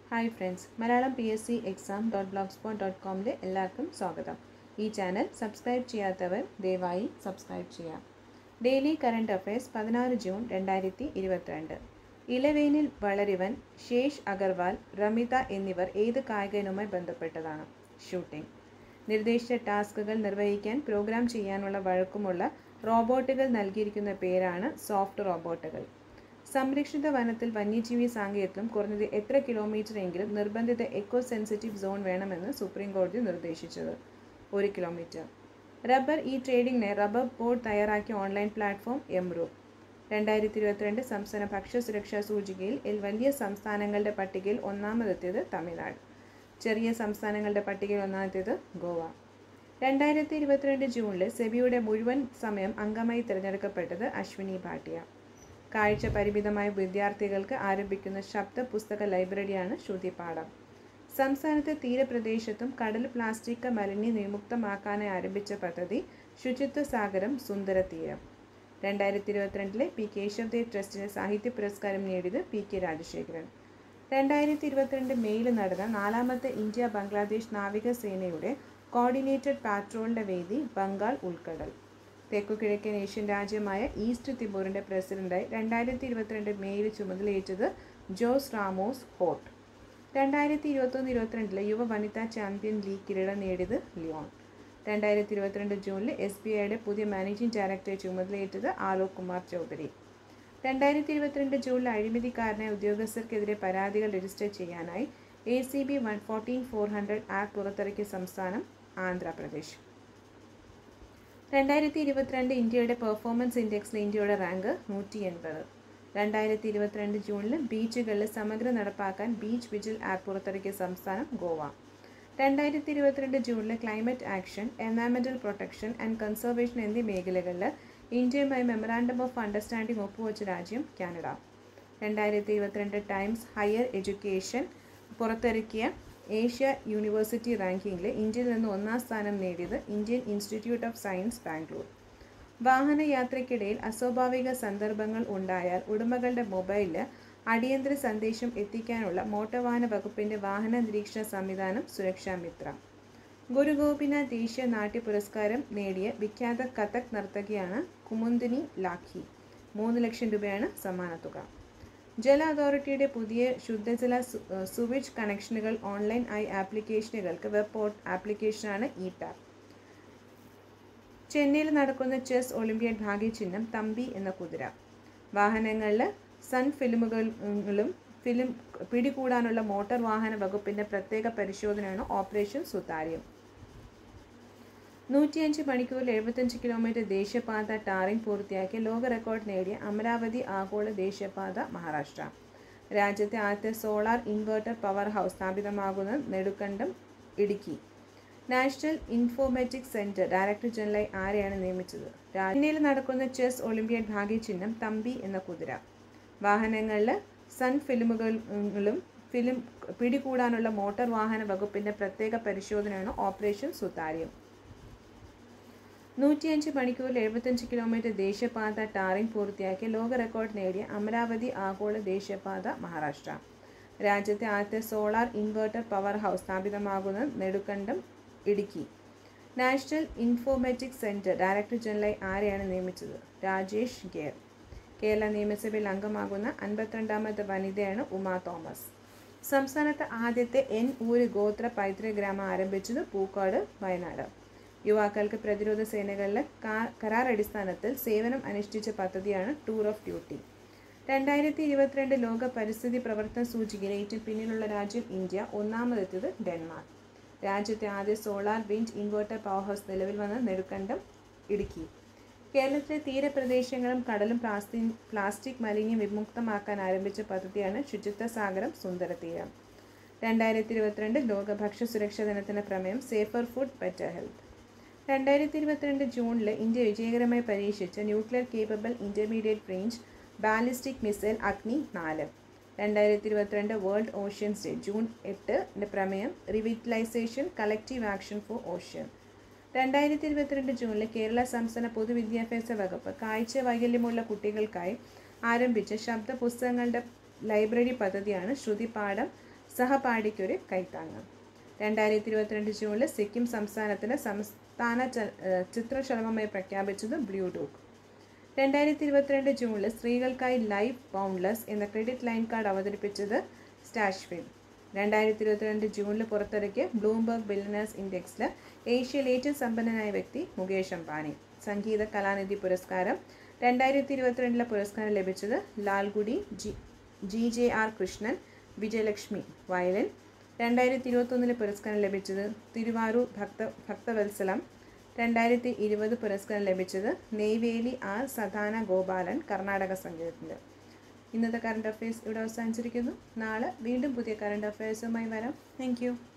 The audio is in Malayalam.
hi friends Malayalam P S C exam dot blogspot dot കോമിലെ എല്ലാവർക്കും സ്വാഗതം ഈ ചാനൽ സബ്സ്ക്രൈബ് ചെയ്യാത്തവർ ദയവായി സബ്സ്ക്രൈബ് ചെയ്യാം ഡെയിലി കറണ്ട് അഫയേഴ്സ് പതിനാറ് ജൂൺ രണ്ടായിരത്തി ഇരുപത്തിരണ്ട് ഇലവേനിൽ വളരിവൻ ശേഷ് അഗർവാൾ റമിത എന്നിവർ ഏത് കായിക ഇനവുമായി ബന്ധപ്പെട്ടതാണ് ഷൂട്ടിംഗ് നിർദ്ദേശിച്ച ടാസ്കുകൾ നിർവഹിക്കാൻ പ്രോഗ്രാം ചെയ്യാനുള്ള വഴക്കമുള്ള റോബോട്ടുകൾ നൽകിയിരിക്കുന്ന പേരാണ് സോഫ്റ്റ് റോബോട്ടുകൾ സംരക്ഷിത വനത്തിൽ വന്യജീവി സാങ്കേതികം കുറഞ്ഞത് എത്ര കിലോമീറ്റർ എങ്കിലും നിർബന്ധിത എക്കോ സെൻസിറ്റീവ് സോൺ വേണമെന്ന് സുപ്രീം കോടതി നിർദ്ദേശിച്ചത് ഒരു കിലോമീറ്റർ റബ്ബർ ഇ ട്രേഡിംഗിന് റബ്ബർ ബോർഡ് തയ്യാറാക്കിയ ഓൺലൈൻ പ്ലാറ്റ്ഫോം എംറു രണ്ടായിരത്തി ഇരുപത്തിരണ്ട് സംസ്ഥാന ഭക്ഷ്യസുരക്ഷാ സൂചികയിൽ എൽ വലിയ സംസ്ഥാനങ്ങളുടെ പട്ടികയിൽ ഒന്നാമതെത്തിയത് തമിഴ്നാട് ചെറിയ സംസ്ഥാനങ്ങളുടെ പട്ടികയിൽ ഒന്നാമത്തേത് ഗോവ രണ്ടായിരത്തി ഇരുപത്തിരണ്ട് ജൂണിൽ സെബിയുടെ മുഴുവൻ സമയം അംഗമായി തിരഞ്ഞെടുക്കപ്പെട്ടത് അശ്വിനി ഭാട്ടിയ കാഴ്ച പരിമിതമായ വിദ്യാർത്ഥികൾക്ക് ആരംഭിക്കുന്ന ശബ്ദ പുസ്തക ലൈബ്രറിയാണ് ശ്രുതിപാഠം സംസ്ഥാനത്തെ തീരപ്രദേശത്തും കടൽ പ്ലാസ്റ്റിക് മലിന്യ വിമുക്തമാക്കാനായി ആരംഭിച്ച പദ്ധതി ശുചിത്വ സാഗരം സുന്ദര തീരം രണ്ടായിരത്തി ഇരുപത്തിരണ്ടിലെ പി കേശവദേവ് ട്രസ്റ്റിന് സാഹിത്യ പുരസ്കാരം നേടിയത് പി കെ രാജശേഖരൻ രണ്ടായിരത്തി ഇരുപത്തിരണ്ട് മെയ്യിൽ നടന്ന നാലാമത്തെ ഇന്ത്യ ബംഗ്ലാദേശ് നാവികസേനയുടെ കോർഡിനേറ്റഡ് പാട്രോളിൻ്റെ വേദി ബംഗാൾ ഉൾക്കടൽ തെക്കുകിഴക്കൻ ഏഷ്യൻ രാജ്യമായ ഈസ്റ്റ് തിമൂറിൻ്റെ പ്രസിഡന്റായി രണ്ടായിരത്തി ഇരുപത്തിരണ്ട് മെയ്യിൽ ചുമതലയേറ്റത് ജോസ് റാമോസ് ഹോട്ട് രണ്ടായിരത്തി ഇരുപത്തൊന്ന് ഇരുപത്തിരണ്ടിലെ യുവ വനിതാ ചാമ്പ്യൻ ലീഗ് കിരീടം നേടിയത് ലിയോൺ രണ്ടായിരത്തി ഇരുപത്തിരണ്ട് ജൂണിൽ എസ് ബി ഐയുടെ പുതിയ മാനേജിംഗ് ഡയറക്ടറെ ചുമതലയേറ്റത് ആലോക് കുമാർ ചൗധരി രണ്ടായിരത്തി ഇരുപത്തിരണ്ട് ജൂണിൽ അഴിമതിക്കാരനായ ഉദ്യോഗസ്ഥർക്കെതിരെ പരാതികൾ രജിസ്റ്റർ ചെയ്യാനായി A C B one fourteen four hundred app പുറത്തിറക്കിയ സംസ്ഥാനം ആന്ധ്രാപ്രദേശ് രണ്ടായിരത്തി ഇരുപത്തിരണ്ട് ഇന്ത്യയുടെ പെർഫോമൻസ് ഇൻഡെക്സിൽ ഇന്ത്യയുടെ റാങ്ക് നൂറ്റി എൺപത് രണ്ടായിരത്തി ഇരുപത്തിരണ്ട് ജൂണിൽ ബീച്ചുകളിൽ സമഗ്ര നടപ്പാക്കാൻ ബീച്ച് വിജിൽ ആപ്പ് പുറത്തിറക്കിയ സംസ്ഥാനം ഗോവ രണ്ടായിരത്തി ഇരുപത്തിരണ്ട് ജൂണിൽ climate action environmental protection and conservation എന്നീ മേഖലകളിൽ ഇന്ത്യയുമായി മെമ്മറാണ്ടം ഓഫ് അണ്ടർസ്റ്റാൻഡിംഗ് ഒപ്പുവെച്ച രാജ്യം കാനഡ രണ്ടായിരത്തി ഇരുപത്തിരണ്ട് ടൈംസ് ഹയർ എഡ്യൂക്കേഷൻ പുറത്തിറക്കിയ ഏഷ്യ യൂണിവേഴ്സിറ്റി റാങ്കിങ്ങിൽ ഇന്ത്യയിൽ നിന്ന് ഒന്നാം സ്ഥാനം നേടിയത് Indian Institute of Science Bangalore വാഹനയാത്രയ്ക്കിടയിൽ അസ്വാഭാവിക സന്ദർഭങ്ങൾ ഉണ്ടായാൽ ഉടമകളുടെ മൊബൈലിൽ അടിയന്തര സന്ദേശം എത്തിക്കാനുള്ള മോട്ടോർ വാഹന വകുപ്പിൻ്റെ വാഹന നിരീക്ഷണ സംവിധാനം സുരക്ഷാ മിത്ര ഗുരു ഗോപിനാഥ് ദേശീയ നാട്യ പുരസ്കാരം നേടിയ വിഖ്യാത കഥക് നർത്തകിയാണ് കുമുന്ദിനി ലാഖി മൂന്ന് ലക്ഷം രൂപയാണ് സമ്മാനത്തുക ജല അതോറിറ്റിയുടെ പുതിയ ശുദ്ധജല സുവിച്ച് കണക്ഷനുകൾ ഓൺലൈൻ ആയി ആപ്ലിക്കേഷനുകൾക്ക് വെബ് പോർട്ട് ആപ്ലിക്കേഷനാണ് ഇ ടാപ്പ് ചെന്നൈയിൽ നടക്കുന്ന ചെസ് ഒളിമ്പ്യാഡ് ഭാഗ്യചിഹ്നം തമ്പി എന്ന കുതിര വാഹനങ്ങളിൽ സൺ ഫിലിമുകളും ഫിലിം പിടികൂടാനുള്ള മോട്ടോർ വാഹന വകുപ്പിൻ്റെ പ്രത്യേക പരിശോധനയാണ് ഓപ്പറേഷൻ സുതാര്യം നൂറ്റിയഞ്ച് മണിക്കൂറിൽ എഴുപത്തഞ്ച് കിലോമീറ്റർ ദേശീയപാത ടാറിംഗ് പൂർത്തിയാക്കി ലോക റെക്കോർഡ് നേടിയ അമരാവതി ആഗോള ദേശീയപാത മഹാരാഷ്ട്ര രാജ്യത്തെ ആദ്യത്തെ സോളാർ ഇൻവെർട്ടർ പവർ ഹൗസ് സ്ഥാപിതമാകുന്ന Nedumkandam Idukki National Informatics Centre director ജനറലായി ആരെയാണ് നിയമിച്ചത് ചെന്നൈയിൽ നടക്കുന്ന ചെസ് ഒളിമ്പ്യാഡ് ഭാഗ്യചിഹ്നം തമ്പി എന്ന കുതിര വാഹനങ്ങളിൽ സൺ ഫിലിമുകളും ഫിലിം പിടികൂടാനുള്ള മോട്ടോർ വാഹന വകുപ്പിൻ്റെ പ്രത്യേക പരിശോധനയാണ് ഓപ്പറേഷൻ സുതാര്യം നൂറ്റിയഞ്ച് മണിക്കൂറിൽ എഴുപത്തഞ്ച് കിലോമീറ്റർ ദേശീയപാത ടാറിംഗ് പൂർത്തിയാക്കി ലോക റെക്കോർഡ് നേടിയ അമരാവതി ആഗോള ദേശീയപാത മഹാരാഷ്ട്ര രാജ്യത്തെ ആദ്യത്തെ സോളാർ ഇൻവെർട്ടർ പവർ ഹൗസ് സ്ഥാപിതമാകുന്ന Nedumkandam Idukki National Informatics Centre director ജനറലായി ആരെയാണ് നിയമിച്ചത് രാജേഷ് ഗേർ കേരള നിയമസഭയിൽ അംഗമാകുന്ന അൻപത്തിരണ്ടാമത്തെ വനിതയാണ് ഉമാ തോമസ് സംസ്ഥാനത്ത് ആദ്യത്തെ എൻ ഊര് ഗോത്ര പൈതൃക ഗ്രാമം ആരംഭിച്ചത് പൂക്കാട് വയനാട് യുവാക്കൾക്ക് പ്രതിരോധ സേനകളിലെ കരാർ അടിസ്ഥാനത്തിൽ സേവനം അനുഷ്ഠിച്ച പദ്ധതിയാണ് ടൂർ ഓഫ് ഡ്യൂട്ടി രണ്ടായിരത്തി ഇരുപത്തിരണ്ട് ലോക പരിസ്ഥിതി പ്രവർത്തന സൂചികയിൽ ഏറ്റവും പിന്നിലുള്ള രാജ്യം ഇന്ത്യ ഒന്നാമതെത്തിയത് ഡെൻമാർക്ക് രാജ്യത്തെ ആദ്യ solar wind inverter power house നിലവിൽ വന്ന നെടുക്കണ്ടം ഇടുക്കി കേരളത്തിലെ തീരപ്രദേശങ്ങളും കടലും പ്ലാസ്റ്റിക് പ്ലാസ്റ്റിക് മലിന്യം വിമുക്തമാക്കാൻ ആരംഭിച്ച പദ്ധതിയാണ് ശുചിത്വ സാഗരം സുന്ദര തീരം രണ്ടായിരത്തി ഇരുപത്തിരണ്ട് ലോക ഭക്ഷ്യസുരക്ഷാ ദിനത്തിന് പ്രമേയം സേഫർ ഫുഡ് ബെറ്റർ ഹെൽത്ത് രണ്ടായിരത്തി ഇരുപത്തിരണ്ട് ജൂണിൽ ഇന്ത്യ വിജയകരമായി പരീക്ഷിച്ച nuclear capable intermediate range ballistic missile Agni നാല് രണ്ടായിരത്തി ഇരുപത്തിരണ്ട് വേൾഡ് ഓഷ്യൻസ് ഡേ ജൂൺ എട്ടിൻ്റെ പ്രമേയം revitalisation collective action for ocean രണ്ടായിരത്തി ഇരുപത്തിരണ്ട് ജൂണിൽ കേരള സംസ്ഥാന പൊതുവിദ്യാഭ്യാസ വകുപ്പ് കാഴ്ച വൈകല്യമുള്ള കുട്ടികൾക്കായി ആരംഭിച്ച ശബ്ദ പുസ്തകങ്ങളുടെ ലൈബ്രറി പദ്ധതിയാണ് ശ്രുതിപാഠം സഹപാഠിക്കൊരു കൈത്താങ്ങ് രണ്ടായിരത്തി ഇരുപത്തിരണ്ട് ജൂണിൽ സിക്കിം സംസ്ഥാനത്തിന് സംസ്ഥാന ച- ഏഹ് ചിത്രശലഭമായി പ്രഖ്യാപിച്ചത് ബ്ലൂ ഡോഗ് രണ്ടായിരത്തി ഇരുപത്തിരണ്ട് ജൂണിൽ സ്ത്രീകൾക്കായി ലൈഫ് ബൗണ്ട്ലെസ് എന്ന ക്രെഡിറ്റ് ലൈൻ കാർഡ് അവതരിപ്പിച്ചത് സ്റ്റാഷ്ഫിൽ രണ്ടായിരത്തി ഇരുപത്തിരണ്ട് ജൂണിൽ പുറത്തിറക്കിയ ബ്ലൂംബർഗ് ബില്യനേഴ്സ് ഇൻഡെക്സിൽ ഏഷ്യയിലെ ഏറ്റവും സമ്പന്നനായ വ്യക്തി മുകേഷ് അംബാനി സംഗീത കലാനിധി പുരസ്കാരം രണ്ടായിരത്തി ഇരുപത്തിരണ്ടിലെ പുരസ്കാരം ലഭിച്ചത് Lalgudi G G J R Krishnan Vijayalakshmi violin രണ്ടായിരത്തി ഇരുപത്തൊന്നിലെ പുരസ്കാരം ലഭിച്ചത് തിരുവാരൂർ ഭക്ത ഭക്തവത്സലം രണ്ടായിരത്തി ഇരുപത് പുരസ്കാരം ലഭിച്ചത് നെയ്വേലി ആർ സദാന ഗോപാലൻ കർണാടക സംഗീതത്തിൻ്റെ ഇന്നത്തെ കറണ്ട് അഫയേഴ്സ് ഇവിടെ അവസാനിച്ചിരിക്കുന്നു നാളെ വീണ്ടും പുതിയ കറണ്ട് അഫയേഴ്സുമായി വരാം താങ്ക്